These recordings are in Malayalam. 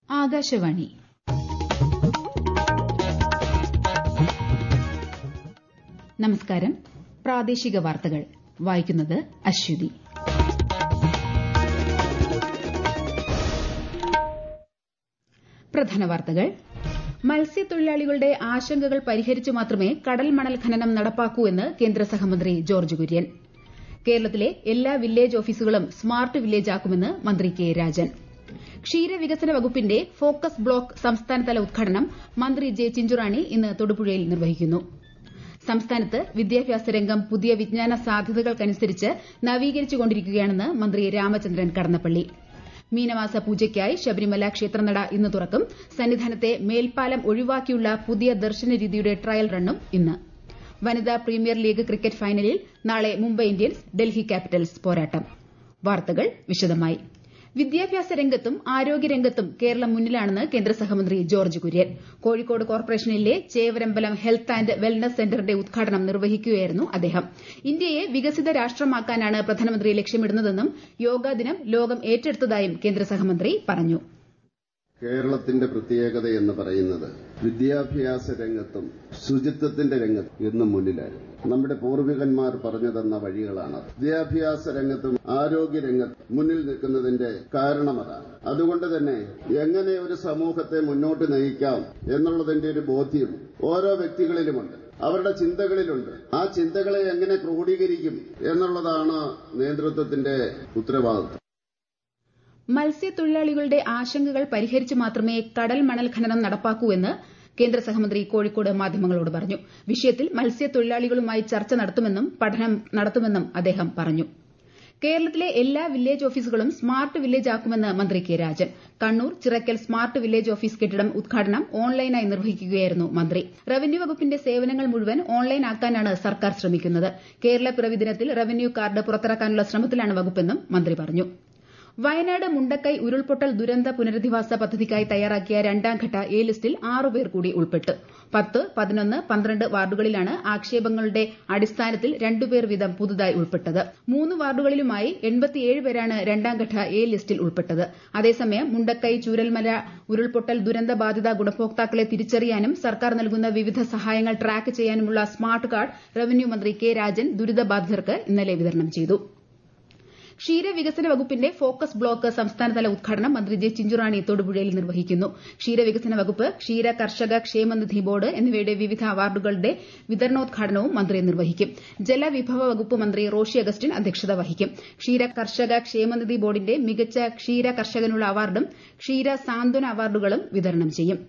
ആകാശവാണി നമസ്കാരം പ്രാദേശിക വാർത്തകൾ വായിക്കുന്നത് അശ്വതി പ്രധാന വാർത്തകൾ മത്സ്യത്തൊഴിലാളികളുടെ ആശങ്കകൾ പരിഹരിച്ചു മാത്രമേ കടൽ മണൽ ഖനനം നടപ്പാക്കൂ എന്ന് കേന്ദ്ര സഹമന്ത്രി ജോർജ് കുര്യൻ കേരളത്തിലെ എല്ലാ വില്ലേജ് ഓഫീസുകളും സ്മാർട്ട് വില്ലേജ് ആക്കുമെന്ന് മന്ത്രി കെ രാജൻ ക്ഷീരവികസന വകുപ്പിന്റെ ഫോക്കസ് ബ്ലോക്ക് സംസ്ഥാനതല ഉദ്ഘാടനം മന്ത്രി ജെ ചിഞ്ചുറാണി ഇന്ന് തൊടുപുഴയിൽ നിർവഹിക്കുന്നു സംസ്ഥാനത്ത് വിദ്യാഭ്യാസ രംഗം പുതിയ വിജ്ഞാന സാധ്യതകൾക്കനുസരിച്ച് നവീകരിച്ചുകൊണ്ടിരിക്കുകയാണെന്ന് മന്ത്രി രാമചന്ദ്രൻ കടന്നപ്പള്ളി മീനമാസ പൂജയ്ക്കായി ശബരിമല ക്ഷേത്രനട ഇന്ന് തുറക്കും സന്നിധാനത്തെ മേൽപ്പാലം ഒഴിവാക്കിയുള്ള പുതിയ ദർശന രീതിയുടെ ട്രയൽ റണ്ണും ഇന്ന് വനിതാ പ്രീമിയർ ലീഗ് ക്രിക്കറ്റ് ഫൈനലിൽ നാളെ മുംബൈ ഇന്ത്യൻസ് ഡൽഹി ക്യാപിറ്റൽസ് പോരാട്ടം വാർത്തകൾ വിശദമായി വിദ്യാഭ്യാസ രംഗത്തും ആരോഗ്യരംഗത്തും കേരളം മുന്നിലാണെന്ന് കേന്ദ്ര സഹമന്ത്രി ജോർജ് കുര്യൻ കോഴിക്കോട് കോർപ്പറേഷനിലെ ചേവരമ്പലം ഹെൽത്ത് ആന്റ് വെൽനസ് സെന്ററിന്റെ ഉദ്ഘാടനം നിർവഹിക്കുകയായിരുന്നു അദ്ദേഹം ഇന്ത്യയെ വികസിത രാഷ്ട്രമാക്കാനാണ് പ്രധാനമന്ത്രി ലക്ഷ്യമിടുന്നതെന്നും യോഗാ ദിനം ലോകം ഏറ്റെടുത്തതായും കേന്ദ്ര സഹമന്ത്രി പറഞ്ഞു കേരളത്തിന്റെ പ്രത്യേകത എന്ന് പറയുന്നത് വിദ്യാഭ്യാസ രംഗത്തും ശുചിത്വത്തിന്റെ രംഗത്തും എന്നും മുന്നിലാണ് നമ്മുടെ പൂർവികന്മാർ പറഞ്ഞു തന്ന വഴികളാണ് വിദ്യാഭ്യാസ രംഗത്തും ആരോഗ്യ രംഗത്തും മുന്നിൽ നിൽക്കുന്നതിന്റെ കാരണം അതാണ് അതുകൊണ്ട് തന്നെ എങ്ങനെ ഒരു സമൂഹത്തെ മുന്നോട്ട് നയിക്കാം എന്നുള്ളതിന്റെ ഒരു ബോധ്യം ഓരോ വ്യക്തികളിലുമുണ്ട് അവരുടെ ചിന്തകളിലുണ്ട് ആ ചിന്തകളെ എങ്ങനെ ക്രോഡീകരിക്കും എന്നുള്ളതാണ് നേതൃത്വത്തിന്റെ ഉത്തരവാദിത്വം മത്സ്യത്തൊഴിലാളികളുടെ ആശങ്കകൾ പരിഹരിച്ച് മാത്രമേ കടൽ മണൽ ഖനനം നടപ്പാക്കൂ എന്ന് കേന്ദ്ര സഹമന്ത്രി കോഴിക്കോട് മാധ്യമങ്ങളോട് പറഞ്ഞു വിഷയത്തിൽ മത്സ്യത്തൊഴിലാളികളുമായി ചർച്ച നടത്തുമെന്നും പഠനം നടത്തുമെന്നും അദ്ദേഹം പറഞ്ഞു കേരളത്തിലെ എല്ലാ വില്ലേജ് ഓഫീസുകളും സ്മാർട്ട് വില്ലേജ് ആക്കുമെന്ന് മന്ത്രി K Rajan Kannur Chirakkal smart village office കെട്ടിടം ഉദ്ഘാടനം ഓൺലൈനായി നിർവഹിക്കുകയായിരുന്നു മന്ത്രി റവന്യൂ വകുപ്പിന്റെ സേവനങ്ങൾ മുഴുവൻ ഓൺലൈൻ ആക്കാനാണ് സർക്കാർ ശ്രമിക്കുന്നത് കേരള പിറവി ദിനത്തിൽ റവന്യൂ കാർഡ് പുറത്തിറക്കാനുള്ള ശ്രമത്തിലാണ് വകുപ്പെന്നും മന്ത്രി പറഞ്ഞു വയനാട് മുണ്ടക്കൈ ഉരുൾപൊട്ടൽ ദുരന്ത പുനരധിവാസ പദ്ധതിക്കായി തയ്യാറാക്കിയ രണ്ടാംഘട്ട എ ലിസ്റ്റിൽ ആറുപേർ കൂടി ഉൾപ്പെട്ടു പത്ത് പതിനൊന്ന് പന്ത്രണ്ട് വാർഡുകളിലാണ് ആക്ഷേപങ്ങളുടെ അടിസ്ഥാനത്തിൽ രണ്ടുപേർ വീതം പുതുതായി ഉൾപ്പെട്ടത് മൂന്ന് വാർഡുകളിലുമായി എൺപത്തിയേഴ് പേരാണ് രണ്ടാംഘട്ട എ ലിസ്റ്റിൽ ഉൾപ്പെട്ടത് അതേസമയം മുണ്ടക്കൈ ചൂരൽമല ഉരുൾപൊട്ടൽ ദുരന്ത ബാധിത ഗുണഭോക്താക്കളെ തിരിച്ചറിയാനും സർക്കാർ നൽകുന്ന വിവിധ സഹായങ്ങൾ ട്രാക്ക് ചെയ്യാനുമുള്ള സ്മാർട്ട് കാർഡ് റവന്യൂ മന്ത്രി കെ രാജൻ ദുരിതബാധിതർക്ക് ഇന്നലെ വിതരണം ചെയ്തു ക്ഷീരവികസന വകുപ്പിന്റെ ഫോക്കസ് ബ്ലോക്ക് സംസ്ഥാനതല ഉദ്ഘാടനം മന്ത്രി ജെ ചിഞ്ചുറാണി തൊടുപുഴയിൽ നിർവഹിക്കുന്നു ക്ഷീരവികസന വകുപ്പ് ക്ഷീര കർഷക ക്ഷേമനിധി ബോർഡ് എന്നിവയുടെ വിവിധ അവാർഡുകളുടെ വിതരണോദ്ഘാടനവും മന്ത്രി നിർവഹിക്കും ജലവിഭവ വകുപ്പ് മന്ത്രി റോഷി അഗസ്റ്റിൻ അധ്യക്ഷത വഹിക്കും ക്ഷീര കർഷക ക്ഷേമനിധി ബോർഡിന്റെ മികച്ച ക്ഷീര കർഷകനുള്ള അവാർഡും ക്ഷീര സാന്ത്വന അവാർഡുകളും വിതരണം ചെയ്യും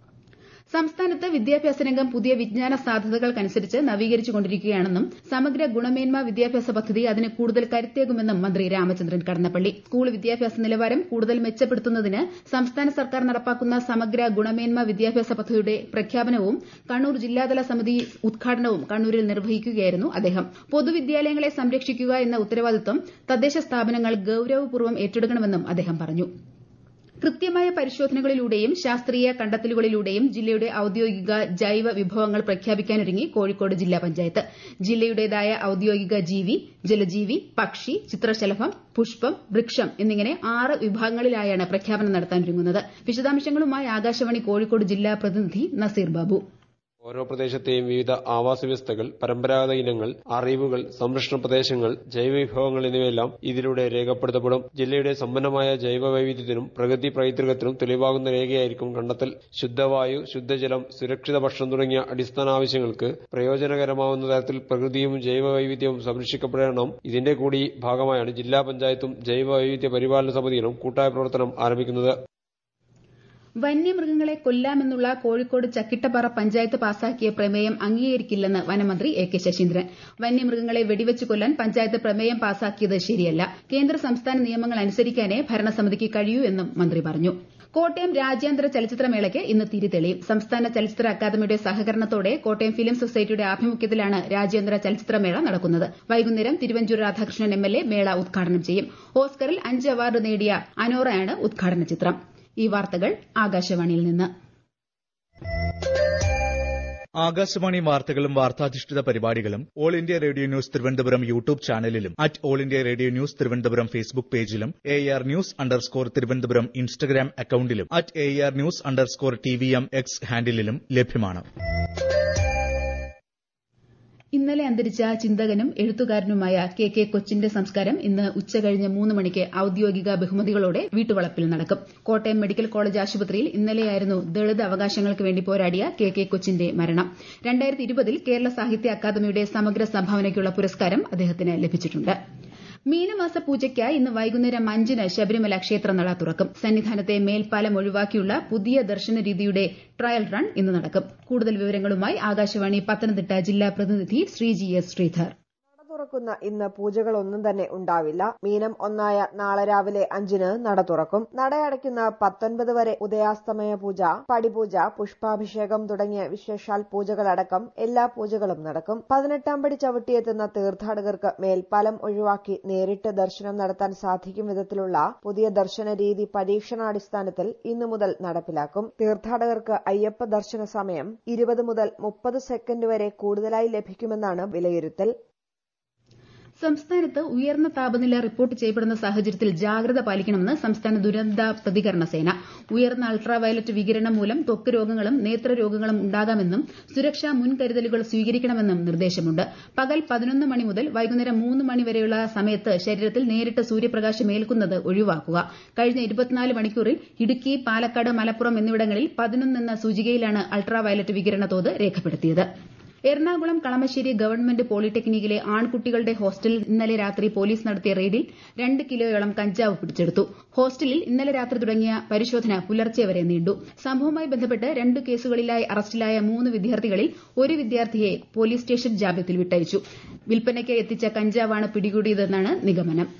സംസ്ഥാനത്ത് വിദ്യാഭ്യാസ രംഗം പുതിയ വിജ്ഞാന സാധ്യതകൾക്കനുസരിച്ച് നവീകരിച്ചുകൊണ്ടിരിക്കുകയാണെന്നും സമഗ്ര ഗുണമേന്മ വിദ്യാഭ്യാസ പദ്ധതി അതിന് കൂടുതൽ കരുത്തേകുമെന്നും മന്ത്രി രാമചന്ദ്രൻ കടന്നപ്പള്ളി സ്കൂൾ വിദ്യാഭ്യാസ നിലവാരം കൂടുതൽ മെച്ചപ്പെടുത്തുന്നതിന് സംസ്ഥാന സർക്കാർ നടപ്പാക്കുന്ന സമഗ്ര ഗുണമേന്മ വിദ്യാഭ്യാസ പദ്ധതിയുടെ പ്രഖ്യാപനവും കണ്ണൂർ ജില്ലാതല സമിതി ഉദ്ഘാടനവും കണ്ണൂരിൽ നിർവഹിക്കുകയായിരുന്നു അദ്ദേഹം പൊതുവിദ്യാലയങ്ങളെ സംരക്ഷിക്കുക എന്ന ഉത്തരവാദിത്വം തദ്ദേശ സ്ഥാപനങ്ങൾ ഗൌരവപൂർവ്വം ഏറ്റെടുക്കണമെന്നും അദ്ദേഹം പറഞ്ഞു കൃത്യമായ പരിശോധനകളിലൂടെയും ശാസ്ത്രീയ കണ്ടെത്തലുകളിലൂടെയും ജില്ലയുടെ ഔദ്യോഗിക ജൈവ വിഭവങ്ങൾ പ്രഖ്യാപിക്കാനൊരുങ്ങി കോഴിക്കോട് ജില്ലാ പഞ്ചായത്ത് ജില്ലയുടേതായ ഔദ്യോഗിക ജീവി ജലജീവി പക്ഷി ചിത്രശലഭം പുഷ്പം വൃക്ഷം എന്നിങ്ങനെ ആറ് വിഭാഗങ്ങളിലായാണ് പ്രഖ്യാപനം നടത്താനൊരുങ്ങുന്നത് വിശദാംശങ്ങളുമായി ആകാശവാണി കോഴിക്കോട് ജില്ലാ പ്രതിനിധി നസീർ ബാബു ഓരോ പ്രദേശത്തെയും വിവിധ ആവാസ വ്യവസ്ഥകൾ പരമ്പരാഗത ഇനങ്ങൾ അറിവുകൾ സംരക്ഷണ പ്രദേശങ്ങൾ ജൈവവിഭവങ്ങൾ എന്നിവയെല്ലാം ഇതിലൂടെ രേഖപ്പെടുത്തപ്പെടും ജില്ലയുടെ സമ്പന്നമായ ജൈവ വൈവിധ്യത്തിനും പ്രകൃതി പൈതൃകത്തിനും തെളിവാകുന്ന രേഖയായിരിക്കും കണ്ടെത്തൽ ശുദ്ധവായു ശുദ്ധജലം സുരക്ഷിത ഭക്ഷണം തുടങ്ങിയ അടിസ്ഥാന ആവശ്യങ്ങൾക്ക് പ്രയോജനകരമാവുന്ന തരത്തിൽ പ്രകൃതിയും ജൈവ വൈവിധ്യവും സംരക്ഷിക്കപ്പെടണം ഇതിന്റെ കൂടി ഭാഗമായാണ് ജില്ലാ പഞ്ചായത്തും ജൈവ വൈവിധ്യ പരിപാലന സമിതിയും കൂട്ടായ പ്രവർത്തനം ആരംഭിക്കുന്നത് വന്യമൃഗങ്ങളെ കൊല്ലാമെന്നുള്ള കോഴിക്കോട് ചക്കിട്ടപ്പാറ പഞ്ചായത്ത് പാസാക്കിയ പ്രമേയം അംഗീകരിക്കില്ലെന്ന് വനമന്ത്രി എ കെ ശശീന്ദ്രൻ വന്യമൃഗങ്ങളെ വെടിവെച്ച് കൊല്ലാൻ പഞ്ചായത്ത് പ്രമേയം പാസാക്കിയത് ശരിയല്ല കേന്ദ്ര സംസ്ഥാന നിയമങ്ങൾ അനുസരിക്കാനേ ഭരണസമിതിക്ക് കഴിയൂ എന്നും മന്ത്രി പറഞ്ഞു കോട്ടയം രാജ്യാന്തര ചലച്ചിത്രമേളയ്ക്ക് ഇന്ന് തിരി തെളിയും സംസ്ഥാന ചലച്ചിത്ര അക്കാദമിയുടെ സഹകരണത്തോടെ കോട്ടയം ഫിലിം സൊസൈറ്റിയുടെ ആഭിമുഖ്യത്തിലാണ് രാജ്യാന്തര ചലച്ചിത്രമേള നടക്കുന്നത് വൈകുന്നേരം Thiruvanchoor Radhakrishnan M L A മേള ഉദ്ഘാടനം ചെയ്യും ഓസ്കറിൽ അഞ്ച് അവാർഡ് നേടിയ അനോറയാണ് ഉദ്ഘാടന ചിത്രം ഈ വാർത്തകൾ ആകാശവാണിയിൽ നിന്ന് ആകാശവാണി വാർത്തകളും വാർത്താധിഷ്ഠിത പരിപാടികളും All India Radio News Thiruvananthapuram YouTube ചാനലിലും at All India Radio News Thiruvananthapuram Facebook പേജിലും A R news underscore Thiruvananthapuram Instagram അക്കൌണ്ടിലും at A R news underscore T V M X ഹാൻഡിലും ലഭ്യമാണ് ഇന്നലെ അന്തരിച്ച ചിന്തകനും എഴുത്തുകാരനുമായ കെ കെ കൊച്ചിന്റെ സംസ്കാരം ഇന്ന് ഉച്ചകഴിഞ്ഞ് മൂന്ന് മണിക്ക് ഔദ്യോഗിക ബഹുമതികളോടെ വീട്ടുവളപ്പിൽ നടക്കും കോട്ടയം മെഡിക്കൽ കോളേജ് ആശുപത്രിയിൽ ഇന്നലെയായിരുന്നു ദളിത് അവകാശങ്ങൾക്ക് വേണ്ടി പോരാടിയ കെ കെ കൊച്ചിന്റെ മരണം രണ്ടായിരത്തി ഇരുപതിൽ കേരള സാഹിത്യ അക്കാദമിയുടെ സമഗ്ര സംഭാവനയ്ക്കുള്ള പുരസ്കാരം അദ്ദേഹത്തിന് ലഭിച്ചിട്ടുണ്ട് മീനമാസ പൂജയ്ക്കായി ഇന്ന് വൈകുന്നേരം അഞ്ചിന് ശബരിമല ക്ഷേത്രനട തുറക്കും സന്നിധാനത്തെ മേൽപ്പാലം ഒഴിവാക്കിയുള്ള പുതിയ ദർശന രീതിയുടെ ട്രയൽ റൺ ഇന്ന് നടക്കും കൂടുതൽ വിവരങ്ങളുമായി ആകാശവാണി പത്തനംതിട്ട ജില്ലാ പ്രതിനിധി ശ്രീജി എസ് ശ്രീധർ തുറക്കുന്ന ഇന്ന് പൂജകളൊന്നും തന്നെ ഉണ്ടാവില്ല മീനം ഒന്നായ നാളെ രാവിലെ അഞ്ചിന് നട തുറക്കും നടയടയ്ക്കുന്ന പത്തൊൻപത് വരെ ഉദയാസ്തമയ പൂജ പടിപൂജ പുഷ്പാഭിഷേകം തുടങ്ങിയ വിശേഷാൽ പൂജകളടക്കം എല്ലാ പൂജകളും നടക്കും പതിനെട്ടാം പടി ചവിട്ടിയെത്തുന്ന തീർത്ഥാടകർക്ക് മേൽപ്പാലം ഒഴിവാക്കി നേരിട്ട് ദർശനം നടത്താൻ സാധിക്കും വിധത്തിലുള്ള പുതിയ ദർശന രീതി പരീക്ഷണാടിസ്ഥാനത്തിൽ ഇന്നു മുതൽ നടപ്പിലാക്കും തീർത്ഥാടകർക്ക് അയ്യപ്പ ദർശന സമയം ഇരുപത് മുതൽ മുപ്പത് സെക്കൻഡ് വരെ കൂടുതലായി ലഭിക്കുമെന്നാണ് വിലയിരുത്തൽ സംസ്ഥാനത്ത് ഉയർന്ന താപനില റിപ്പോർട്ട് ചെയ്യപ്പെടുന്ന സാഹചര്യത്തിൽ ജാഗ്രത പാലിക്കണമെന്ന് സംസ്ഥാന ദുരന്ത പ്രതികരണ സേന ഉയർന്ന അൾട്രാ വയലറ്റ് വികിരണം മൂലം ത്വക്ക് രോഗങ്ങളും നേത്രരോഗങ്ങളും ഉണ്ടാകാമെന്നും സുരക്ഷാ മുൻകരുതലുകൾ സ്വീകരിക്കണമെന്നും നിർദ്ദേശമുണ്ട് പകൽ പതിനൊന്ന് മണി മുതൽ വൈകുന്നേരം മൂന്ന് മണി വരെയുള്ള സമയത്ത് ശരീരത്തിൽ നേരിട്ട് സൂര്യപ്രകാശം ഏൽക്കുന്നത് ഒഴിവാക്കുക കഴിഞ്ഞ ഇരുപത്തിനാല് മണിക്കൂറിൽ ഇടുക്കി പാലക്കാട് മലപ്പുറം എന്നിവിടങ്ങളിൽ പതിനൊന്ന് എന്ന സൂചികയിലാണ് അൾട്രാ വയലറ്റ് വികിരണ തോത് രേഖപ്പെടുത്തിയത് എറണാകുളം കളമശ്ശേരി ഗവൺമെന്റ് പോളിടെക്നിക്കിലെ ആൺകുട്ടികളുടെ ഹോസ്റ്റലിൽ ഇന്നലെ രാത്രി പോലീസ് നടത്തിയ റെയ്ഡിൽ രണ്ട് കിലോയോളം കഞ്ചാവ് പിടിച്ചെടുത്തു ഹോസ്റ്റലിൽ ഇന്നലെ രാത്രി തുടങ്ങിയ പരിശോധന പുലർച്ചെ വരെ നീണ്ടു സംഭവവുമായി ബന്ധപ്പെട്ട് രണ്ട് കേസുകളിലായി അറസ്റ്റിലായ മൂന്ന് വിദ്യാർത്ഥികളിൽ ഒരു വിദ്യാർത്ഥിയെ പോലീസ് സ്റ്റേഷൻ ജാമ്യത്തിൽ വിട്ടയച്ചു വിൽപ്പനയ്ക്ക് എത്തിച്ച കഞ്ചാവാണ് പിടികൂടിയതെന്നാണ് നിഗമനം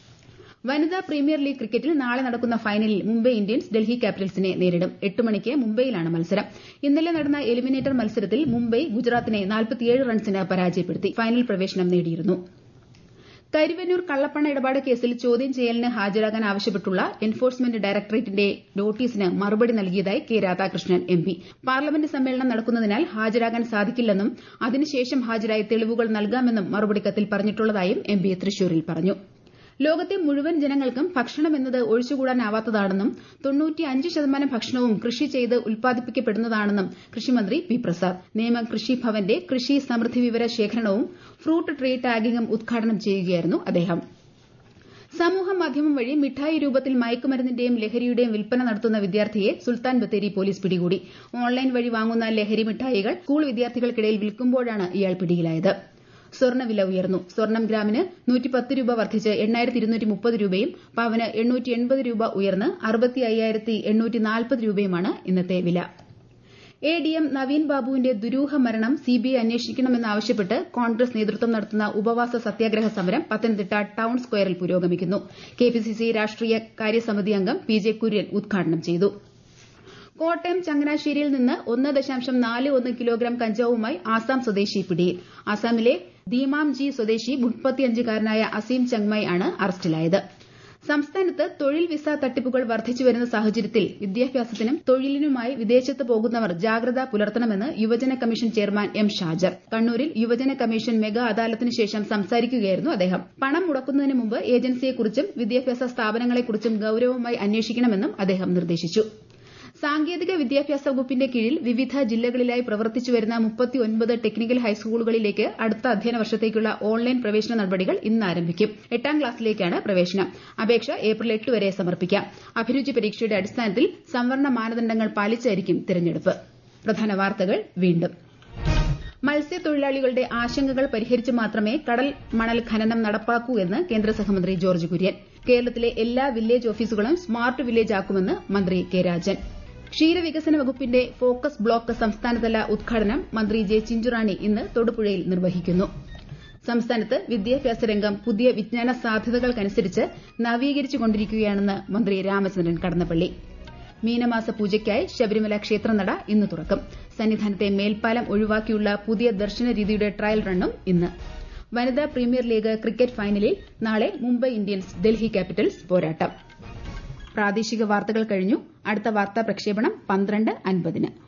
വനിതാ പ്രീമിയർ ലീഗ് ക്രിക്കറ്റിൽ നാളെ നടക്കുന്ന ഫൈനലിൽ മുംബൈ ഇന്ത്യൻസ് ഡൽഹി ക്യാപിറ്റൽസിനെ നേരിടും എട്ട് മണിക്ക് മുംബൈയിലാണ് മത്സരം ഇന്നലെ നടന്ന എലിമിനേറ്റർ മത്സരത്തിൽ മുംബൈ ഗുജറാത്തിനെ റൺസിന് പരാജയപ്പെടുത്തി ഫൈനൽ പ്രവേശനം നേടിയിരുന്നു കരുവന്നൂർ കള്ളപ്പണ ഇടപാട് കേസിൽ ചോദ്യം ചെയ്യലിന് ഹാജരാകാൻ ആവശ്യപ്പെട്ടുള്ള എൻഫോഴ്സ്മെന്റ് ഡയറക്ടറേറ്റിന്റെ നോട്ടീസിന് മറുപടി നൽകിയതായി K Radhakrishnan M P parliament സമ്മേളനം നടക്കുന്നതിനാൽ ഹാജരാകാൻ സാധിക്കില്ലെന്നും അതിനുശേഷം ഹാജരായി തെളിവുകൾ നൽകാമെന്നും മറുപടി കത്തിൽ പറഞ്ഞിട്ടുള്ളതായും എം പി തൃശൂരിൽ പറഞ്ഞു ലോകത്തെ മുഴുവൻ ജനങ്ങൾക്കും ഭക്ഷണം എന്നത് ഒഴിച്ചുകൂടാനാവാത്തതാണെന്നും തൊണ്ണൂറ്റിയഞ്ച് ശതമാനം ഭക്ഷണവും കൃഷി ചെയ്ത് ഉൽപ്പാദിപ്പിക്കപ്പെടുന്നതാണെന്നും കൃഷിമന്ത്രി പി പ്രസാദ് നേമം കൃഷി ഭവന്റെ കൃഷി സമൃദ്ധി വിവര ശേഖരണവും ഫ്രൂട്ട് ട്രീ ടാഗിംഗും ഉദ്ഘാടനം ചെയ്യുകയായിരുന്നു അദ്ദേഹം സമൂഹ മാധ്യമം വഴി മിഠായി രൂപത്തിൽ മയക്കുമരുന്നിന്റെയും ലഹരിയുടെയും വിൽപ്പന നടത്തുന്ന വിദ്യാർത്ഥിയെ സുൽത്താൻ ബത്തേരി പോലീസ് പിടികൂടി ഓൺലൈൻ വഴി വാങ്ങുന്ന ലഹരി മിഠായികൾ സ്കൂൾ വിദ്യാർത്ഥികൾക്കിടയിൽ വിൽക്കുമ്പോഴാണ് ഇയാൾ പിടിയിലായത് സ്വർണ്ണവില ഉയർന്നു സ്വർണം ഗ്രാമിന് നൂറ്റിപ്പത്ത് രൂപ വർദ്ധിച്ച് എണ്ണായിരത്തി ഇരുന്നൂറ്റി മുപ്പത് രൂപയും പവന് എണ്ണൂറ്റി എൺപത് രൂപ ഉയർന്ന് അറുപത്തി അയ്യായിരത്തി എണ്ണൂറ്റി നാൽപ്പത് രൂപയുമാണ് ഇന്നത്തെ വില എ ഡി എം നവീൻ ബാബുവിന്റെ ദുരൂഹ മരണം സിബിഐ അന്വേഷിക്കണമെന്നാവശ്യപ്പെട്ട് കോൺഗ്രസ് നേതൃത്വം നടത്തുന്ന ഉപവാസ സത്യാഗ്രഹ സമരം പത്തനംതിട്ട ടൌൺ സ്ക്വയറിൽ പുരോഗമിക്കുന്നു കെപിസിസി രാഷ്ട്രീയ കാര്യസമിതി അംഗം പി ജെ കുര്യൻ ഉദ്ഘാടനം ചെയ്തു കോട്ടയം ചങ്ങനാശ്ശേരിയിൽ നിന്ന് ഒന്ന് ദശാംശം നാല് ഒന്ന് കിലോഗ്രാം കഞ്ചാവുമായി ആസാം സ്വദേശി പിടിയിൽ ആസാമിലെ ദീമാംജി സ്വദേശി മുപ്പത്തിയഞ്ചുകാരനായ അസീം ചങ്മൈ ആണ് അറസ്റ്റിലായത് സംസ്ഥാനത്ത് തൊഴിൽ വിസ തട്ടിപ്പുകൾ വർദ്ധിച്ചുവരുന്ന സാഹചര്യത്തിൽ വിദ്യാഭ്യാസത്തിനും തൊഴിലിനുമായി വിദേശത്ത് പോകുന്നവർ ജാഗ്രത പുലർത്തണമെന്ന് യുവജന കമ്മീഷൻ ചെയർമാൻ എം ഷാജർ കണ്ണൂരിൽ യുവജന കമ്മീഷൻ മെഗാ അദാലത്തിന് ശേഷം സംസാരിക്കുകയായിരുന്നു അദ്ദേഹം പണം മുടക്കുന്നതിന് മുമ്പ് ഏജൻസിയെക്കുറിച്ചും വിദ്യാഭ്യാസ സ്ഥാപനങ്ങളെക്കുറിച്ചും ഗൌരവമായി അന്വേഷിക്കണമെന്നും അദ്ദേഹം നിർദ്ദേശിച്ചു സാങ്കേതിക വിദ്യാഭ്യാസ വകുപ്പിന്റെ കീഴിൽ വിവിധ ജില്ലകളിലായി പ്രവർത്തിച്ചുവരുന്ന മുപ്പത്തിയൊൻപത് ടെക്നിക്കൽ ഹൈസ്കൂളുകളിലേക്ക് അടുത്ത അധ്യയന വർഷത്തേക്കുള്ള ഓൺലൈൻ പ്രവേശന നടപടികൾ ഇന്ന് ആരംഭിക്കും എട്ടാം ക്ലാസ്സിലേക്കാണ് പ്രവേശനം അപേക്ഷ ഏപ്രിൽ എട്ട് വരെ സമർപ്പിക്കാം അഭിരുചി പരീക്ഷയുടെ അടിസ്ഥാനത്തിൽ സംവരണ മാനദണ്ഡങ്ങൾ പാലിച്ചായിരിക്കും തിരഞ്ഞെടുപ്പ് പ്രധാന വാർത്തകൾ വീണ്ടും മത്സ്യത്തൊഴിലാളികളുടെ ആശങ്കകൾ പരിഹരിച്ച് മാത്രമേ കടൽ മണൽ ഖനനം നടപ്പാക്കൂ എന്ന് കേന്ദ്ര സഹമന്ത്രി ജോർജ് കുര്യൻ കേരളത്തിലെ എല്ലാ വില്ലേജ് ഓഫീസുകളും സ്മാർട്ട് വില്ലേജ് ആക്കുമെന്ന് മന്ത്രി കെ രാജൻ ക്ഷീരവികസന വകുപ്പിന്റെ ഫോക്കസ് ബ്ലോക്ക് സംസ്ഥാനതല ഉദ്ഘാടനം മന്ത്രി ജെ ചിഞ്ചുറാണി ഇന്ന് തൊടുപുഴയിൽ നിർവഹിക്കുന്നു സംസ്ഥാനത്ത് വിദ്യാഭ്യാസ രംഗം പുതിയ വിജ്ഞാന സാധ്യതകൾക്കനുസരിച്ച് നവീകരിച്ചുകൊണ്ടിരിക്കുകയാണെന്ന് മന്ത്രി രാമചന്ദ്രൻ കടന്നപ്പള്ളി മീനമാസ പൂജയ്ക്കായി ശബരിമല ക്ഷേത്രനട ഇന്ന് തുറക്കും സന്നിധാനത്തെ മേൽപ്പാലം ഒഴിവാക്കിയുള്ള പുതിയ ദർശന രീതിയുടെ ട്രയൽ റണ്ണും ഇന്ന് വനിതാ പ്രീമിയർ ലീഗ് ക്രിക്കറ്റ് ഫൈനലിൽ നാളെ മുംബൈ ഇന്ത്യൻസ് ഡൽഹി ക്യാപിറ്റൽസ് പോരാട്ടം പ്രാദേശിക വാർത്തകൾ കഴിഞ്ഞു അടുത്ത വാർത്താ പ്രക്ഷേപണം പന്ത്രണ്ട് അൻപതിന്